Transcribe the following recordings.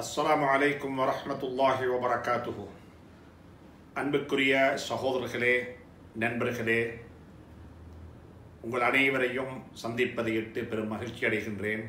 அஸ்ஸலாமு அலைக்கும் வரஹ்மத்துல்லாஹி வபரகாத்துஹு அன்புக்குரிய சகோதரர்களே நண்பர்களே உங்கள் அனைவரையும் சந்திப்பதை இட்டு பெரும் மகிழ்ச்சி அடைகின்றேன்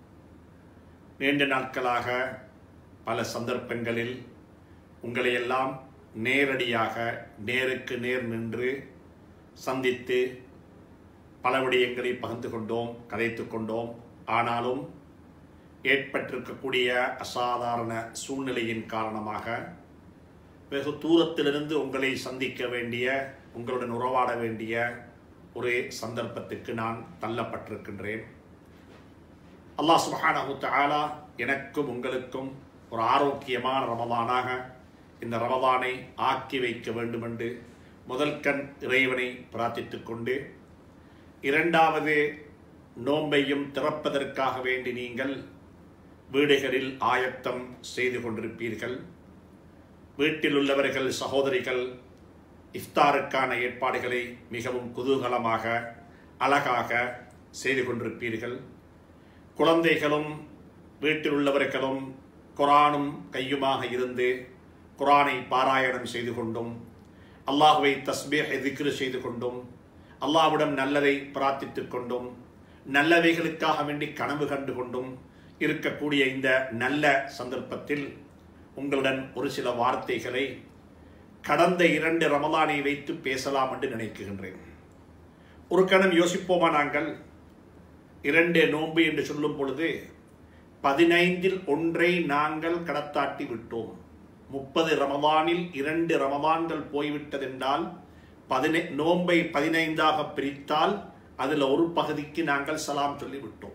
நீண்ட நாட்களாக பல சந்தர்ப்பங்களில் உங்களை எல்லாம் நேரடியாக நேருக்கு நேர் நின்று சந்தித்து பல விடயங்களை பகிர்ந்து கொண்டோம் கதைத்து கொண்டோம் ஆனாலும் ஏற்பட்டிருக்கக்கூடிய அசாதாரண சூழ்நிலையின் காரணமாக வெகு தூரத்திலிருந்து உங்களை சந்திக்க வேண்டிய உங்களுடன் உறவாட வேண்டிய ஒரு சந்தர்ப்பத்துக்கு நான் தள்ளப்பட்டிருக்கின்றேன் அல்லாஹ் சுபஹானஹு தஆலா எனக்கும் உங்களுக்கும் ஒரு ஆரோக்கியமான ரமதானாக இந்த ரமதானை ஆக்கி வைக்க வேண்டும் என்று முதல் கண் இறைவனை பிரார்த்தித்துக் கொண்டு இரண்டாவது நோன்பையும் திறப்பதற்காக வேண்டி நீங்கள் வீடுகளில் ஆயத்தம் செய்து கொண்டிருப்பீர்கள் வீட்டில் உள்ளவர்கள் சகோதரிகள் இஃப்தாருக்கான ஏற்பாடுகளை மிகவும் குதூகலமாக அழகாக செய்து கொண்டிருப்பீர்கள் குழந்தைகளும் வீட்டில் உள்ளவர்களும் குரானும் கையுமாக இருந்து குரானை பாராயணம் செய்து கொண்டும் அல்லாஹுவை தஸ்பீஹை திக்ரு செய்து கொண்டும் அல்லாஹ்விடம் நல்லதை பிரார்த்தித்துக் கொண்டும் நல்லவைகளுக்காக வேண்டி கனவு கண்டு கொண்டும் இருக்கக்கூடிய இந்த நல்ல சந்தர்ப்பத்தில் உங்களுடன் ஒரு சில வார்த்தைகளை கடந்த இரண்டு ரமலானை வைத்து பேசலாம் என்று நினைக்குகின்றேன் ஒரு கணம் யோசிப்போமா நாங்கள் இரண்டு நோன்பு என்று சொல்லும் பொழுது பதினைந்தில் ஒன்றை நாங்கள் கடத்தாட்டி விட்டோம் முப்பது ரமதானில் இரண்டு ரமதான்கள் போய்விட்டதென்றால் பதினை நோன்பை பதினைந்தாக பிரித்தால் அதில் ஒரு பகுதிக்கு நாங்கள் சலாம் சொல்லிவிட்டோம்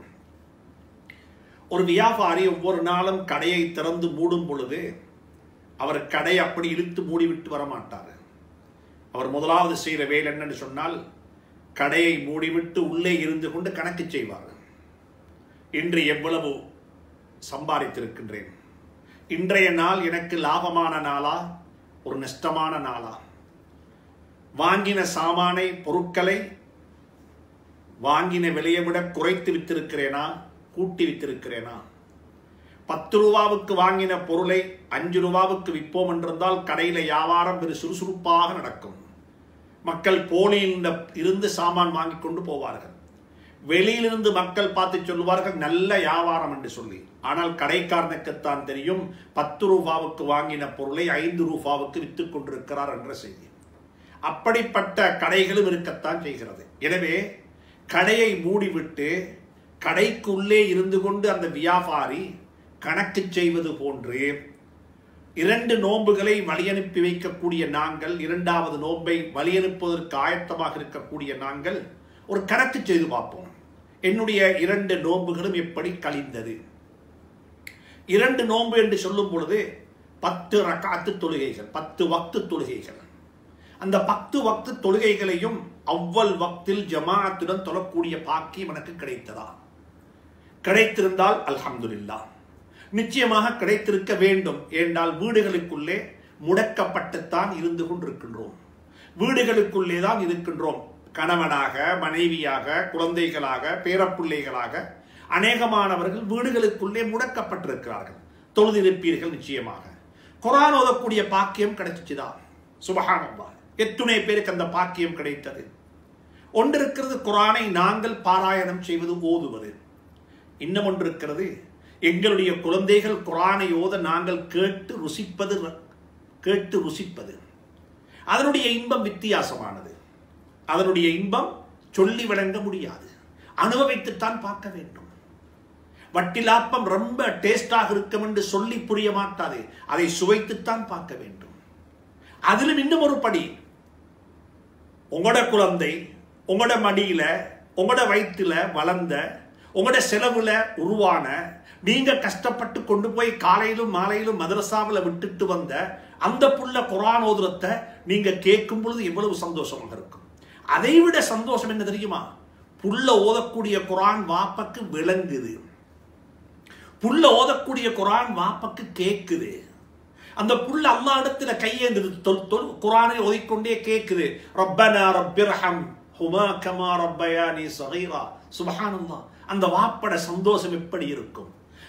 ஒரு வியாபாரி ஒவ்வொரு நாளும் கடையை திறந்து மூடும் பொழுது அவர் கடை அப்படி இழுத்து மூடிவிட்டு வரமாட்டார் அவர் முதலாவது செய்கிற வேலை என்னன்னு சொன்னால் கடையை மூடிவிட்டு உள்ளே இருந்து கொண்டு கணக்கு செய்வார் இன்று எவ்வளவு சம்பாதித்திருக்கின்றேன் இன்றைய நாள் எனக்கு லாபமான நாளா ஒரு நஷ்டமான நாளா வாங்கின சாமானை பொருட்களை வாங்கின விலையை விட குறைத்து வித்திருக்கிறேனா கூட்டி வித்திருக்கிறேனா பத்து ரூபாவுக்கு வாங்கின பொருளை அஞ்சு ரூபாவுக்கு விற்போம் என்றிருந்தால் கடையில வியாபாரம் பெரு சுறுசுறுப்பாக நடக்கும் மக்கள் போலியில் இருந்து சாமான் வாங்கி கொண்டு போவார்கள் வெளியிலிருந்து மக்கள் பார்த்து சொல்லுவார்கள் நல்ல வியாபாரம் என்று சொல்லி ஆனால் கடைக்காரனுக்குத்தான் தெரியும் பத்து ரூபாவுக்கு வாங்கின பொருளை ஐந்து ரூபாவுக்கு வித்துக் கொண்டிருக்கிறார் என்ற செய்தி அப்படிப்பட்ட கடைகளும் இருக்கத்தான் செய்கிறது எனவே கடையை மூடிவிட்டு கடைக்குள்ளே இருந்து கொண்டு அந்த வியாபாரி கணக்கு செய்வது போன்று இரண்டு நோன்புகளை வழியனுப்பி வைக்கக்கூடிய நாங்கள் இரண்டாவது நோன்பை வழியனுப்புவதற்கு ஆயத்தமாக இருக்கக்கூடிய நாங்கள் ஒரு கணக்கு செய்து பார்ப்போம் என்னுடைய இரண்டு நோன்புகளும் எப்படி கழிந்தது இரண்டு நோன்பு என்று சொல்லும் பொழுது பத்து ரக்காத்து தொழுகைகள் பத்து வக்து தொழுகைகள் அந்த பத்து வக்து தொழுகைகளையும் அவ்வள் வக்தில் ஜமாத்துடன் தொழக்கூடிய பாக்கியம் எனக்கு கிடைத்ததா கிடைத்திருந்தால் அல்ஹம்துலில்லா நிச்சயமாக கிடைத்திருக்க வேண்டும் என்றால் வீடுகளுக்குள்ளே முடக்கப்பட்டுத்தான் இருந்து கொண்டிருக்கின்றோம் வீடுகளுக்குள்ளே தான் இருக்கின்றோம் கணவனாக மனைவியாக குழந்தைகளாக பேரப்பிள்ளைகளாக அநேகமானவர்கள் வீடுகளுக்குள்ளே முடக்கப்பட்டிருக்கிறார்கள் தொழுதிருப்பீர்கள் நிச்சயமாக குரான் ஓதக்கூடிய பாக்கியம் கிடைச்சிச்சுதா சுபகானந்தா எத்துணை பேருக்கு அந்த பாக்கியம் கிடைத்தது ஒன்று இருக்கிறது குரானை நாங்கள் பாராயணம் செய்வது ஓதுவது இன்னும் ஒன்று இருக்கிறது எங்களுடைய குழந்தைகள் குரானை ஓத நாங்கள் கேட்டு ருசிப்பது கேட்டு ருசிப்பது அதனுடைய இன்பம் வித்தியாசமானது அதனுடைய இன்பம் சொல்லி விளங்க முடியாது அனுபவித்துத்தான் பார்க்க வேண்டும் வட்டிலாப்பம் ரொம்ப டேஸ்டாக இருக்கும் என்று சொல்லி புரிய மாட்டாது அதை சுவைத்துத்தான் பார்க்க வேண்டும் அதிலும் இன்னும் ஒரு படி உங்களோட குழந்தை உங்களோட மடியில உங்களோட வயிற்றுல வளர்ந்த உங்களோட செலவுல உருவான நீங்க கஷ்டப்பட்டு கொண்டு போய் காலையிலும் மாலையிலும் மதரசாவில் விட்டுட்டு வந்த அந்த புள்ள குரான் ஓதுரத்தை நீங்க கேட்கும் பொழுது எவ்வளவு சந்தோஷமாக இருக்கும் அதை விட சந்தோஷம் என்ன தெரியுமா புள்ள ஓதக்கூடிய குரான் வாப்பக்கு விளங்குது புள்ள ஓதக்கூடிய குரான் வாப்பக்கு கேட்குது அந்த புள்ள அல்லா இடத்துல கையேந்து குரானை ஓதிக்கொண்டே கேட்குது ரப்பனா ரப்பிரஹம் ஹுமா கமா ரப்பயானி சகீரா சுபஹானல்லாஹ் அந்த வாப்பட சந்தோஷம் எப்படி இருக்கும்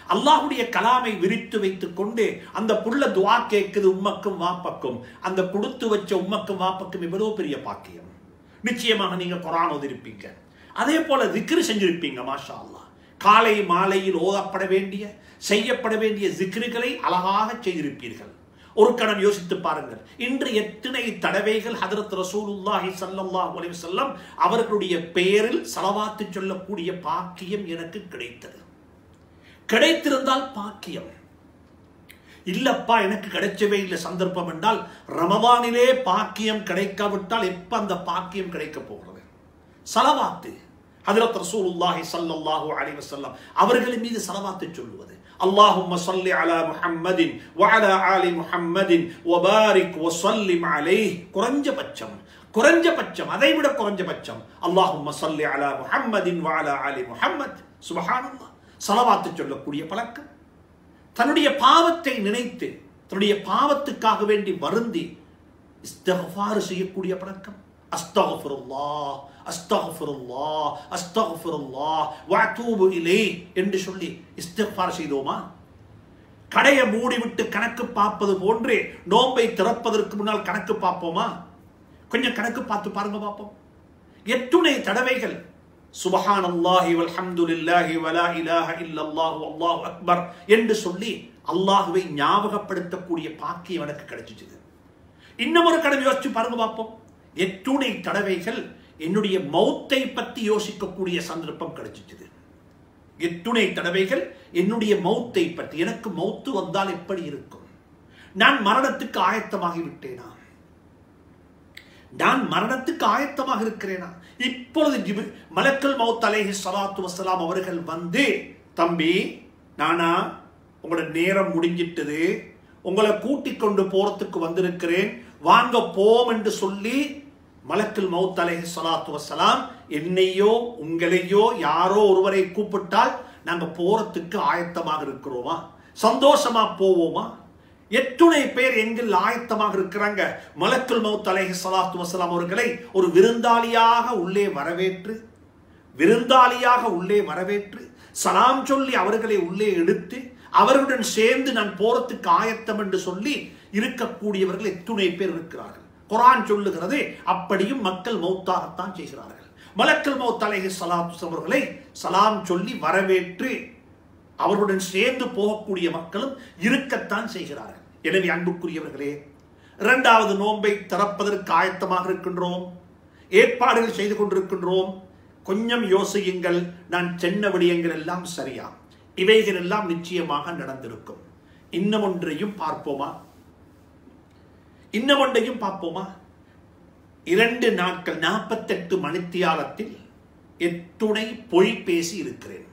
அல்லாஹுடைய கலாமை விரித்து வைத்துக் கொண்டு அந்த புள்ள துவா கேட்குது உம்மக்கும் வாப்பக்கும் அந்த கொடுத்து வச்ச உம்மக்கும் வாப்பக்கும் இவ்வளவு பெரிய பாக்கியம் நிச்சயமாக நீங்க குரான் ஓதிருப்பீங்க அதே போல திக்ரு செஞ்சிருப்பீங்க மாஷா அல்லாஹ் காலை மாலையில் ஓதப்பட வேண்டிய செய்யப்பட வேண்டிய ஜிக்ருகளை அழகாக செய்திருப்பீர்கள் ஒரு கணம் யோசித்து பாருங்கள் இன்று எத்தனை தடவைகள் ஹதரத் ரசூலுல்லாஹி ஸல்லல்லாஹு அலைஹி வஸல்லம் அவர்களுடைய பெயரில் சலவாத்து சொல்லக்கூடிய பாக்கியம் எனக்கு கிடைத்தது கிடைத்திருந்தால் பாக்கியம் இல்லப்பா எனக்கு கிடைச்சவே இல்லை சந்தர்ப்பம் என்றால் ரமதானிலே பாக்கியம் கிடைக்காவிட்டால் எப்ப அந்த பாக்கியம் கிடைக்க போகிறது சலவாத்து ஹதரத் ரசூலுல்லாஹி ஸல்லல்லாஹு அலைஹி வஸல்லம் அவர்கள் மீது சலவாத்து சொல்லுவது اللهم صل على محمد وعلى آل محمد وبارك وسلم عليه குறைஞ்சபட்சம் குறைஞ்சபட்சம் அதை விட குறைஞ்சபட்சம் اللهم صل على محمد وعلى آل محمد சுபஹானல்லாஹ் சலவாத்து சொல்லக்கூடிய பழக்கம் தன்னுடைய பாவத்தை நினைத்து தன்னுடைய பாவத்துக்காக வேண்டி வருந்தி இஸ்தகஃபாறு செய்யக்கூடிய பழக்கம் அஸ்தகஃபிருல்லாஹ் அஸ்தகஃபிருல்லாஹ் அஸ்தகஃபிருல்லாஹ் வஅதூபு இலை என்று சொல்லி இஸ்திக்ஃபார் செய்தோமா கடையை மூடிவிட்டு கணக்கு பார்ப்பது போன்று நோன்பை திறப்பதற்கு முன்னால் கணக்கு பார்ப்போமா கொஞ்சம் கணக்கு பார்த்து பாருங்க பார்ப்போம் எத்துணை தடவைகள் சுபஹான் அல்லாஹி வல்ஹம்துலில்லாஹி வலா இலாஹ இல்லல்லாஹு அல்லாஹு அக்பர் என்று சொல்லி அல்லாஹுவை ஞாபகப்படுத்தக்கூடிய பாக்கியம் எனக்கு கிடைச்சிச்சு இன்னும் ஒரு கடமை யோசிச்சு பாருங்க பார்ப்போம் எத்துணை தடவைகள் என்னுடைய மௌத்தை பத்தி யோசிக்கக்கூடிய சந்தர்ப்பம் கிடைச்சிச்சு எத்துணை தடவைகள் என்னுடைய மௌத்தை பற்றி எனக்கு மௌத்து வந்தால் எப்படி இருக்கும் நான் மரணத்துக்கு ஆயத்தமாகி விட்டேனா நான் மரணத்துக்கு ஆயத்தமாக இருக்கிறேனா இப்பொழுது ஜிபி- மலக்கல் மௌத் அலைஹி ஸலாத்து வஸலாம் அவர்கள் வந்து தம்பி நானா உங்களோட நேரம் முடிஞ்சிட்டது உங்களை கூட்டிக் கொண்டு போறதுக்கு வந்திருக்கிறேன் வாங்க போம் என்று சொல்லி மலக்குல் மௌத் அலைஹி ஸலாத்து வஸலாம் என்னையோ உங்களையோ யாரோ ஒருவரை கூப்பிட்டால் நாங்க போறதுக்கு ஆயத்தமாக இருக்கிறோமா சந்தோஷமா போவோமா எத்துணை பேர் எங்கில் ஆயத்தமாக இருக்கிறாங்க மலக்குல் மௌத் அலைஹி ஸலாத்து வஸலாம் அவர்களை ஒரு விருந்தாளியாக உள்ளே வரவேற்று விருந்தாளியாக உள்ளே வரவேற்று சலாம் சொல்லி அவர்களை உள்ளே எடுத்து அவர்களுடன் சேர்ந்து நான் போறதுக்கு ஆயத்தம் என்று சொல்லி இருக்கக்கூடியவர்கள் எத்துணை பேர் இருக்கிறார்கள் குரான் சொல்லுகிறது அப்படியும் மக்கள் மௌத்தாகத்தான் செய்கிறார்கள் மலக்கல் மௌத் அலைஹி ஸலாத்து அவர்களை சலாம் சொல்லி வரவேற்று அவர்களுடன் சேர்ந்து போகக்கூடிய மக்களும் இருக்கத்தான் செய்கிறார்கள் எனவே அன்புக்குரியவர்களே இரண்டாவது நோன்பை திறப்பதற்கு ஆயத்தமாக இருக்கின்றோம் ஏற்பாடுகள் செய்து கொண்டிருக்கின்றோம் கொஞ்சம் யோசியுங்கள் நான் சென்ன விடயங்கள் எல்லாம் சரியா இவைகள் எல்லாம் நிச்சயமாக நடந்திருக்கும் இன்னும் ஒன்றையும் பார்ப்போமா இன்னும் ஒன்றையும் பார்ப்போமா இரண்டு நாட்கள் நாற்பத்தெட்டு மணித்தியாலத்தில் எத்துணை பொய் பேசி இருக்கிறேன்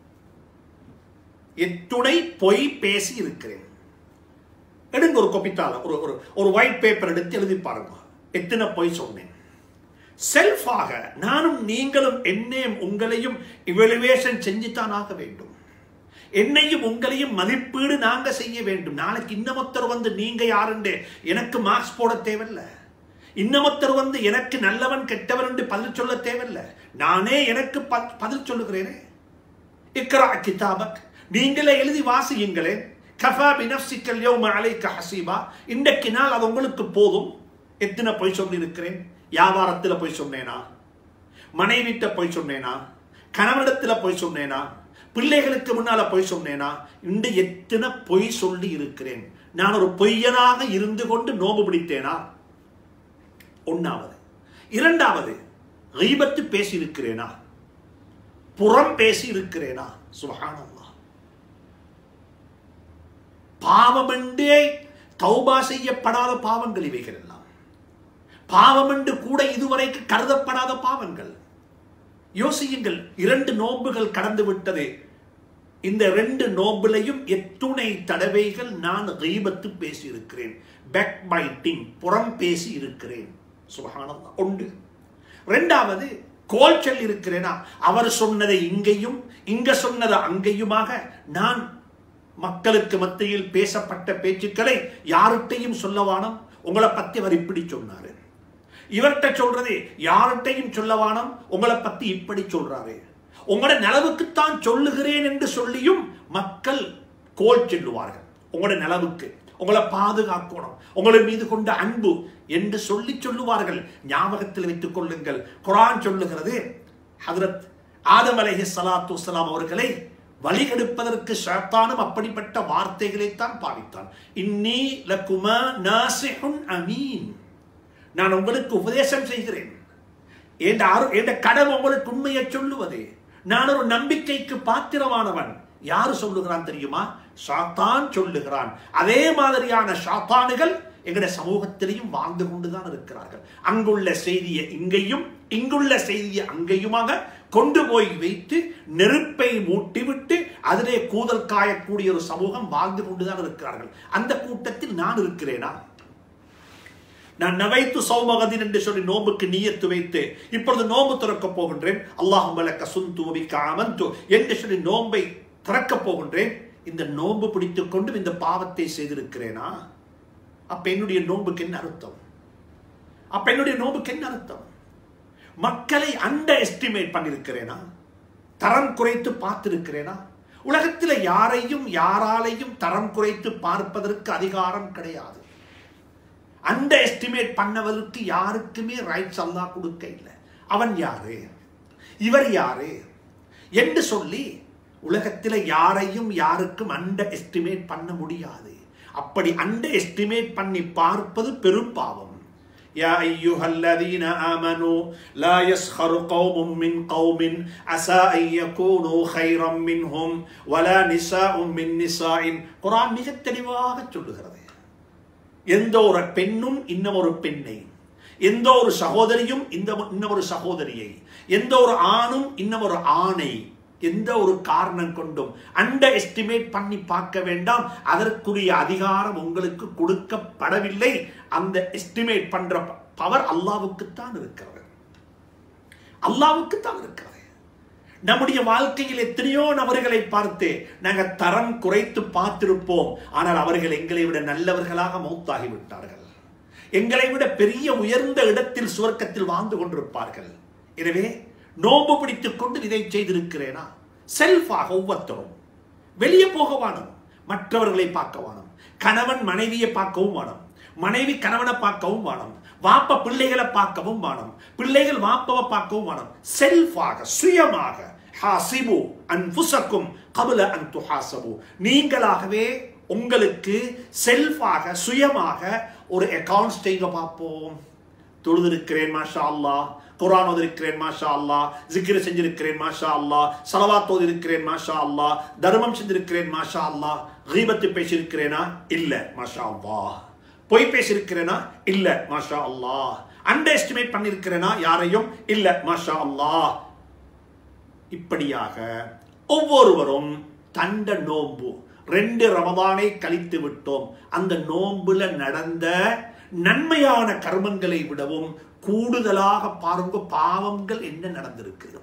எத்துணை பொய் பேசி இருக்கிறேன் எடுங்க ஒரு கொப்பித்தால ஒரு ஒரு ஒரு ஒயிட் பேப்பர் எடுத்து எழுதி பாருங்க எத்தனை பொய் சொன்னேன் செல்ஃபாக நானும் நீங்களும் என்னையும் உங்களையும் இவலுவேஷன் செஞ்சுத்தான் ஆக வேண்டும் என்னையும் உங்களையும் மதிப்பீடு நாங்க செய்ய வேண்டும் நாளைக்கு இன்னமொத்தர் வந்து நீங்க யாருண்டு எனக்கு மார்க்ஸ் போட தேவையில்லை இன்னமொத்தர் வந்து எனக்கு நல்லவன் கெட்டவன் என்று பதில் சொல்ல தேவையில்லை நானே எனக்கு ப- பதில் சொல்லுகிறேனே இக்ரா கிதாபக் நீங்களே எழுதி வாசியுங்களே கஃபா பினப்சிக்கல் யௌம அலைக்க ஹசீபா இன்றைக்கு நாள் அது உங்களுக்கு போதும் எத்தனை பொய் சொல்லி இருக்கிறேன் வியாபாரத்தில் போய் சொன்னேனா மனைவிட்ட போய் சொன்னேனா கணவனிடத்தில் போய் சொன்னேனா பிள்ளைகளுக்கு முன்னால போய் சொன்னேனா இந்த எத்தனை பொய் சொல்லி இருக்கிறேன் நான் ஒரு பொய்யனாக இருந்து கொண்டு நோம்பு பிடித்தேனா ஒன்னாவது இரண்டாவது கைபத்து பேசி இருக்கிறேனா புறம் பேசி இருக்கிறேனா சுபஹானல்லாஹ் பாவமென்றே தௌபா செய்யப்படாத பாவங்கள் இவைகள் எல்லாம் பாவம் என்று கூட இதுவரைக்கு கருதப்படாத பாவங்கள் யோசியுங்கள் இரண்டு நோன்புகள் கடந்து விட்டது இந்த ரெண்டு நோம்பிலையும் எத்துணை தடவைகள் நான் கீபத்து பேசி இருக்கிறேன் பேக் பைட்டிங் புறம் பேசி இருக்கிறேன் சுபஹானல்லா ஒன்று ரெண்டாவது கோல்ச்சல் இருக்கிறேனா அவர் சொன்னதை இங்கேயும் இங்க சொன்னதை அங்கேயுமாக நான் மக்களுக்கு மத்தியில் பேசப்பட்ட பேச்சுக்களை யார்கிட்டையும் சொல்லவானம் உங்களை பத்தி அவர் இப்படி சொன்னாரு இவர்கிட்ட சொல்றது யார்கிட்டையும் சொல்லவானம் உங்களை பத்தி இப்படி சொல்றாரு உங்களோட நலவுக்குத்தான் சொல்லுகிறேன் என்று சொல்லியும் மக்கள் கோல் செல்லுவார்கள் உங்களோட நலவுக்கு உங்களை பாதுகாக்கணும் உங்களின் மீது கொண்ட அன்பு என்று சொல்லி சொல்லுவார்கள் ஞாபகத்தில் வைத்துக் கொள்ளுங்கள் குரான் சொல்லுகிறது ஹதரத் ஆதம் அலைஹி ஸலாத்து வஸலாம் அவர்களை வழிகெடுப்பதற்கு ஷைத்தானும் அப்படிப்பட்ட வார்த்தைகளைத்தான் பாவித்தான் இன்னி லக்குமா நாசிஹுன் அமீன் நான் உங்களுக்கு உபதேசம் செய்கிறேன் என்ற அரு என்ற கடமை உங்களுக்கு உண்மையை சொல்லுவது நான் ஒரு நம்பிக்கைக்கு பாத்திரமானவன் யாரு சொல்லுகிறான் தெரியுமா சாத்தான் சொல்லுகிறான் அதே மாதிரியான சாத்தானுகள் எங்களுடைய சமூகத்திலையும் வாழ்ந்து கொண்டுதான் இருக்கிறார்கள் அங்குள்ள செய்தியை இங்கேயும் இங்குள்ள செய்தியை அங்கேயுமாக கொண்டு போய் வைத்து நெருப்பை மூட்டிவிட்டு அதிலே கூதல் காயக்கூடிய ஒரு சமூகம் வாழ்ந்து கொண்டுதான் இருக்கிறார்கள் அந்த கூட்டத்தில் நான் இருக்கிறேனா நான் நவைத்து சௌமகதின் என்று சொல்லி நோம்புக்கு நீயத்து வைத்து இப்பொழுது நோம்பு திறக்கப் போகின்றேன் அல்லாஹும் வலக்க சுந்து விக்காமந்து என்று சொல்லி நோம்பை திறக்கப் போகின்றேன் இந்த நோன்பு பிடித்துக் கொண்டும் இந்த பாவத்தை செய்திருக்கிறேனா அப்ப என்னுடைய நோன்புக்கு என்ன அர்த்தம் அப்ப என்னுடைய நோன்புக்கு என்ன அர்த்தம் மக்களை அண்டர் எஸ்டிமேட் பண்ணிருக்கிறேனா தரம் குறைத்து பார்த்திருக்கிறேனா உலகத்தில் யாரையும் யாராலையும் தரம் குறைத்து பார்ப்பதற்கு அதிகாரம் கிடையாது அண்டர் எஸ்டிமேட் பண்ணவதற்கு யாருக்குமே ரைட்ஸ் அல்லாஹ் கொடுக்க இல்லை அவன் யாரு இவர் யாரு என்று சொல்லி உலகத்தில் யாரையும் யாருக்கும் அண்டர் எஸ்டிமேட் பண்ண முடியாது அப்படி அண்டர் எஸ்டிமேட் பண்ணி பார்ப்பது பெரும் பாவம் يا أيها الذين آمنوا لا يسخر قوم من قوم عسى أن يكونوا خيرا منهم ولا نساء من نساء قرآن மிக தெளிவாக சொல்லுகிறது எந்த ஒரு பெண்ணும் இன்னும் ஒரு பெண்ணை எந்த ஒரு சகோதரியும் இந்த இன்னும் ஒரு சகோதரியை எந்த ஒரு ஆணும் இன்னும் ஒரு ஆணை எந்த ஒரு காரணம் கொண்டும் அண்டர் எஸ்டிமேட் பண்ணி பார்க்க வேண்டாம் அதற்குரிய அதிகாரம் உங்களுக்கு கொடுக்கப்படவில்லை அந்த எஸ்டிமேட் பண்ற பவர் அல்லாவுக்குத்தான் இருக்கிறது அல்லாவுக்குத்தான் இருக்கிறது நம்முடைய வாழ்க்கையில் எத்தனையோ நபர்களை பார்த்து நாங்கள் தரம் குறைத்து பார்த்திருப்போம் ஆனால் அவர்கள் எங்களை விட நல்லவர்களாக மௌத்தாகி விட்டார்கள் எங்களை விட பெரிய உயர்ந்த இடத்தில் சுவர்க்கத்தில் வாழ்ந்து கொண்டிருப்பார்கள் எனவே நோம்பு பிடித்துக் கொண்டு இதை செய்திருக்கிறேனா செல்ஃபாக ஒவ்வொருத்தரும் வெளியே போக வேணும் மற்றவர்களை பார்க்க வேணும் கணவன் மனைவியை பார்க்கவும் வேணும் மனைவி கணவனை பார்க்கவும் வேணும் வாப்ப பிள்ளைகளை பார்க்கவும் வேணும் பிள்ளைகள் வாப்பவை பார்க்கவும் வேணும் செல்ஃபாக சுயமாக ஹாசிபு அன்புசக்கும் கபுல அன் துஹாசபு நீங்களாகவே உங்களுக்கு செல்ஃபாக சுயமாக ஒரு அக்கவுண்ட்ஸ் செய்ய பார்ப்போம் தொழுதிருக்கிறேன் மாஷா அல்லாஹ் குரான் ஓதிருக்கிறேன் மாஷா அல்லாஹ் ஜிக்கிர செஞ்சிருக்கிறேன் மாஷா அல்லாஹ் சலவாத் ஓதிருக்கிறேன் மாஷா அல்லாஹ் தர்மம் செஞ்சிருக்கிறேன் மாஷா அல்லாஹ் கீபத்து பேசியிருக்கிறேனா இல்ல மாஷா அல்லாஹ் பொய் பேசியிருக்கிறேனா இல்ல மாஷா அல்லாஹ் அண்டர் எஸ்டிமேட் பண்ணியிருக்கிறேனா யாரையும் இல்ல மாஷா அல்லாஹ் இப்படியாக ஒவ்வொருவரும் தண்ட நோன்பு ரெண்டு ரமதானை கழித்து விட்டோம் அந்த நோன்புல நடந்த நன்மையான கர்மங்களை விடவும் கூடுதலாக பாருங்க பாவங்கள் என்ன நடந்திருக்குது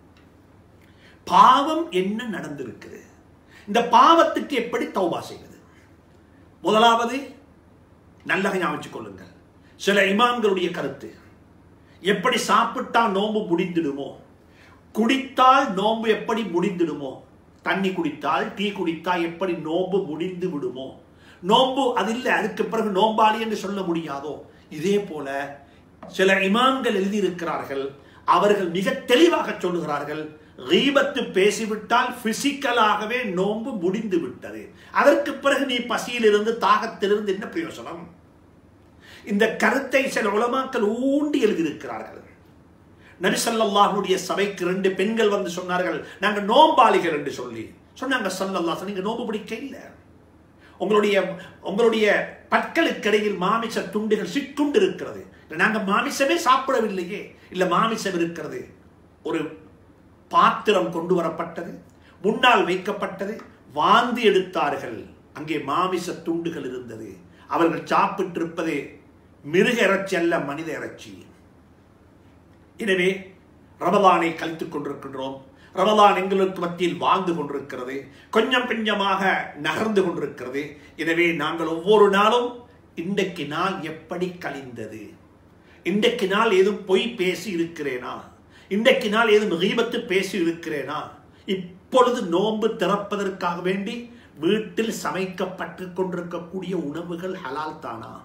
பாவம் என்ன நடந்திருக்குது இந்த பாவத்துக்கு எப்படி தௌபா செய்வது முதலாவது நல்ல ஞாபகம் கொள்ளுங்கள் சில இமாம்களுடைய கருத்து எப்படி சாப்பிட்டா நோன்பு முடிந்திடுமோ குடித்தால் நோன்பு எப்படி முடிந்திடுமோ தண்ணி குடித்தால் டீ குடித்தால் எப்படி நோன்பு முடிந்து விடுமோ நோன்பு அது இல்லை அதுக்கு பிறகு நோம்பாளி என்று சொல்ல முடியாதோ இதே போல சில இமாம்கள் எழுதியிருக்கிறார்கள் அவர்கள் மிக தெளிவாக சொல்லுகிறார்கள் ரீபத்து பேசிவிட்டால் பிசிக்கலாகவே நோன்பு முடிந்து விட்டது அதற்கு பிறகு நீ பசியிலிருந்து தாகத்திலிருந்து என்ன பிரயோசனம் இந்த கருத்தை சில உலமாக்கள் ஊண்டி எழுதியிருக்கிறார்கள் நபிசல்லாஹுடைய சபைக்கு ரெண்டு பெண்கள் வந்து சொன்னார்கள் நாங்க நோம்பாளிகள் என்று சொல்லி சொன்னாங்க சல்லல்லா நீங்க நோம்பு பிடிக்க இல்லை உங்களுடைய உங்களுடைய பற்களுக்கிடையில் மாமிச துண்டுகள் சிற்றுண்டு இருக்கிறது நாங்க மாமிசமே சாப்பிடவில்லையே இல்ல மாமிசம் இருக்கிறது ஒரு பாத்திரம் கொண்டு வரப்பட்டது முன்னால் வைக்கப்பட்டது வாந்தி எடுத்தார்கள் அங்கே மாமிச துண்டுகள் இருந்தது அவர்கள் சாப்பிட்டிருப்பது மிருக இறைச்சி அல்ல மனித இறைச்சி எனவே ரமலானை கழித்துக் கொண்டிருக்கின்றோம் ரமலான் எங்களுக்கு மத்தியில் வாழ்ந்து கொண்டிருக்கிறது கொஞ்சம் கொஞ்சமாக நகர்ந்து கொண்டிருக்கிறது எனவே நாங்கள் ஒவ்வொரு நாளும் இன்றைக்கு நாள் எப்படி கழிந்தது இன்றைக்கு நாள் ஏதும் பொய் பேசி இருக்கிறேனா இன்றைக்கு நாள் ஏதும் கீபத்து பேசி இருக்கிறேனா இப்பொழுது நோன்பு திறப்பதற்காக வேண்டி வீட்டில் சமைக்கப்பட்டு கொண்டிருக்கக்கூடிய உணவுகள் ஹலால் தானா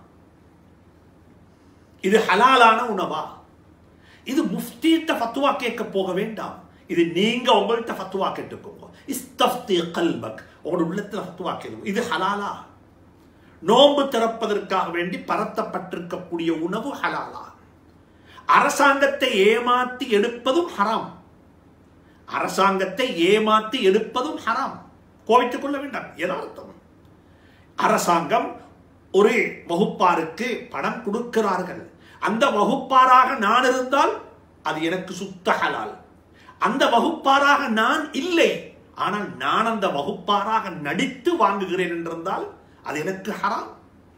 இது ஹலாலான உணவா இது முஃப்திட்ட ஃபத்துவா கேட்க போக வேண்டாம் இது நீங்க உங்கள்கிட்ட ஃபத்துவா கேட்டுக்கோங்க இஸ்தஃப்தி கல்பக் உங்களோட உள்ளத்துல ஃபத்துவா கேளுங்க இது ஹலாலா நோன்பு திறப்பதற்காக வேண்டி பரத்தப்பட்டிருக்கக்கூடிய உணவு ஹலாலா அரசாங்கத்தை ஏமாத்தி எடுப்பதும் ஹராம் அரசாங்கத்தை ஏமாத்தி எடுப்பதும் ஹராம் கோவித்துக் கொள்ள வேண்டாம் யதார்த்தம் அரசாங்கம் ஒரு வகுப்பாருக்கு பணம் கொடுக்கிறார்கள் அந்த வகுப்பாராக நான் இருந்தால் அது எனக்கு சுத்த ஹலால் அந்த வகுப்பாராக நான் இல்லை ஆனால் நான் அந்த வகுப்பாராக நடித்து வாங்குகிறேன் என்றிருந்தால் அது எனக்கு ஹராம்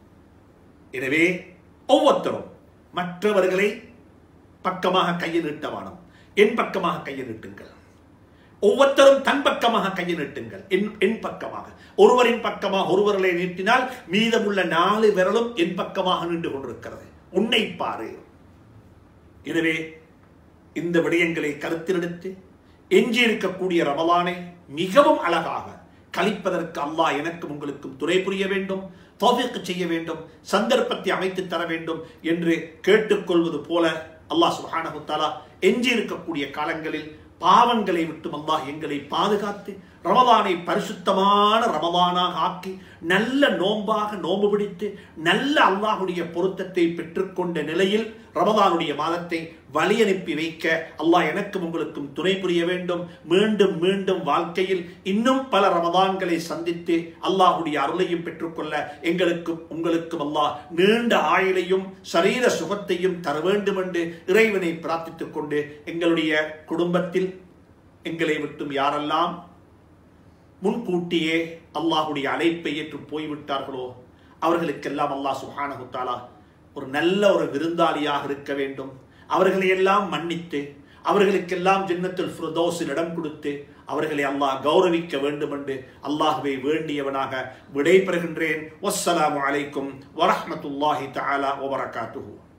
எனவே ஒவ்வொருத்தரும் மற்றவர்களை பக்கமாக கையை நீட்டவானம் என் பக்கமாக கையை நீட்டுங்கள் ஒவ்வொருத்தரும் தன் பக்கமாக கையை நீட்டுங்கள் என் என் பக்கமாக ஒருவரின் பக்கமாக ஒருவர்களை நீட்டினால் மீதமுள்ள நாலு விரலும் என் பக்கமாக நின்று கொண்டிருக்கிறது உன்னை பாரு எனவே இந்த விடயங்களை கருத்திலெடுத்து எஞ்சி இருக்கக்கூடிய ரமலானை மிகவும் அழகாக கழிப்பதற்கு அல்லாஹ் எனக்கும் உங்களுக்கும் துணை புரிய வேண்டும் தோவிற்கு செய்ய வேண்டும் சந்தர்ப்பத்தை அமைத்து தர வேண்டும் என்று கேட்டுக்கொள்வது போல அல்லாஹ் சுஹானஹு தாலா எஞ்சி இருக்கக்கூடிய காலங்களில் பாவங்களை விட்டு அல்லாஹ் எங்களை பாதுகாத்து ரமதானை பரிசுத்தமான ரமதானாக ஆக்கி நல்ல நோம்பாக நோம்பு பிடித்து நல்ல அல்லாஹுடைய பொருத்தத்தை பெற்றுக்கொண்ட நிலையில் ரமதானுடைய மாதத்தை வழி அனுப்பி வைக்க அல்லாஹ் எனக்கும் உங்களுக்கும் துணை புரிய வேண்டும் மீண்டும் மீண்டும் வாழ்க்கையில் இன்னும் பல ரமதான்களை சந்தித்து அல்லாஹுடைய அருளையும் பெற்றுக்கொள்ள எங்களுக்கும் உங்களுக்கும் அல்லாஹ் நீண்ட ஆயுளையும் சரீர சுகத்தையும் தர வேண்டும் என்று இறைவனை பிரார்த்தித்துக் கொண்டு எங்களுடைய குடும்பத்தில் எங்களை விட்டும் யாரெல்லாம் முன்கூட்டியே அல்லாஹுடைய அழைப்பை ஏற்று போய்விட்டார்களோ அவர்களுக்கெல்லாம் அல்லாஹ் சுஹானஹு தாலா ஒரு நல்ல ஒரு விருந்தாளியாக இருக்க வேண்டும் அவர்களை எல்லாம் மன்னித்து அவர்களுக்கெல்லாம் ஜின்னத்துல் ஃபிரதோஸில் இடம் கொடுத்து அவர்களை அல்லாஹ் கௌரவிக்க வேண்டும் என்று அல்லாஹுவை வேண்டியவனாக விடைபெறுகின்றேன் வஸ்ஸலாமு அலைக்கும் வரஹ்மத்துல்லாஹி தஆலா வபரகாத்துஹு